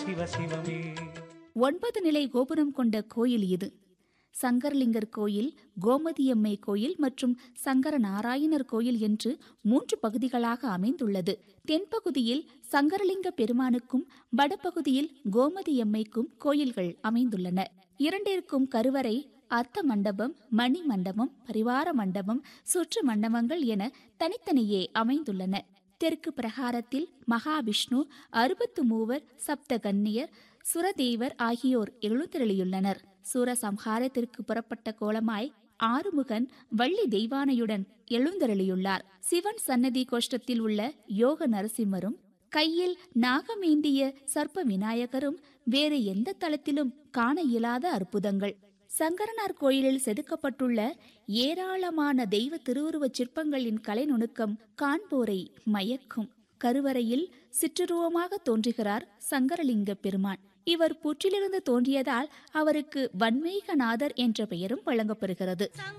சிவ சிவமே ஒன்பது நிலை கோபுரம் கொண்ட கோயில் இது சங்கரலிங்கர் கோயில் கோமதியம்மை கோயில் மற்றும் சங்கர நாராயணர் கோயில் என்று மூன்று பகுதிகளாக அமைந்துள்ளது தென்பகுதியில் சங்கரலிங்க பெருமானுக்கும் வடபகுதியில் கோமதியம்மைக்கும் கோயில்கள் அமைந்துள்ளன இரண்டிற்கும் கருவறை அர்த்த மண்டபம் மணி மண்டபம் பரிவார மண்டபம் சுற்று மண்டபங்கள் என தனித்தனியே அமைந்துள்ளன தெற்கு பிரகாரத்தில் மகாவிஷ்ணு அறுபத்து மூவர் சப்த கன்னியர் சுரதேவர் ஆகியோர் எழுந்தருளியுள்ளனர் சூரசம்ஹாரத்திற்கு புறப்பட்ட கோலமாய் ஆறுமுகன் வள்ளி தெய்வானையுடன் எழுந்தருளியுள்ளார் சிவன் சன்னதி கோஷ்டத்தில் உள்ள யோக நரசிம்மரும் கையில் நாகமேந்திய சர்ப்ப விநாயகரும் வேறு எந்த தளத்திலும் காண இயலாத அற்புதங்கள் சங்கரனார் கோயிலில் செதுக்கப்பட்டுள்ள ஏராளமான தெய்வ திருவுருவச் சிற்பங்களின் கலைநுணுக்கம் காண்போரை மயக்கும் கருவறையில் சிற்றுருவமாக தோன்றுகிறார் சங்கரலிங்க பெருமான் இவர் புற்றிலிருந்து தோன்றியதால் அவருக்கு வன்மீகநாதர் என்ற பெயரும் வழங்கப்பெறுகிறது